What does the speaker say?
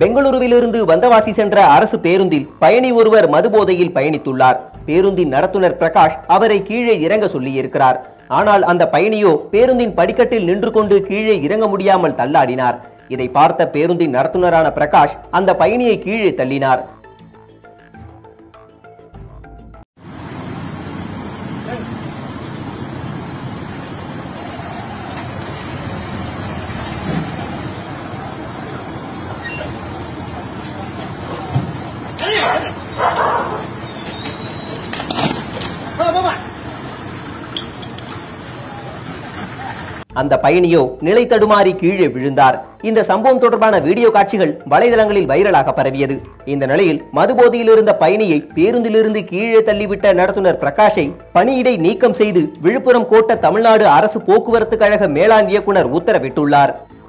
பெங்களூருவிலிருந்து வந்தவாசி சென்ற அரசு பேருந்தில் பயணி ஒருவர் மதுபோதையில் பயணித்துள்ளார் பேருந்தின் நடத்துனர் பிரகாஷ் அவரை கீழே இறங்க சொல்லியிருக்கிறார் ஆனால் அந்த பயணியோ பேருந்தின் படிக்கட்டில் நின்று கொண்டு கீழே இறங்க முடியாமல் தள்ளாடினார் இதை பார்த்த பேருந்தின் நடத்துனரான பிரகாஷ் அந்த பயணியை கீழே தள்ளினார் அந்த பயணியோ நிலை தடுமாறி கீழே விழுந்தார் இந்த சம்பவம் தொடர்பான வீடியோ காட்சிகள் வலைதளங்களில் வைரலாக பரவியது இந்த நிலையில் மதுபோதையில் இருந்த பயணியை பேருந்திலிருந்து கீழே தள்ளிவிட்ட நடத்துனர் பிரகாஷை பணியிடை நீக்கம் செய்து விழுப்புரம் கோட்ட தமிழ்நாடு அரசு போக்குவரத்து கழக மேலாண் இயக்குனர் உத்தரவிட்டுள்ளார்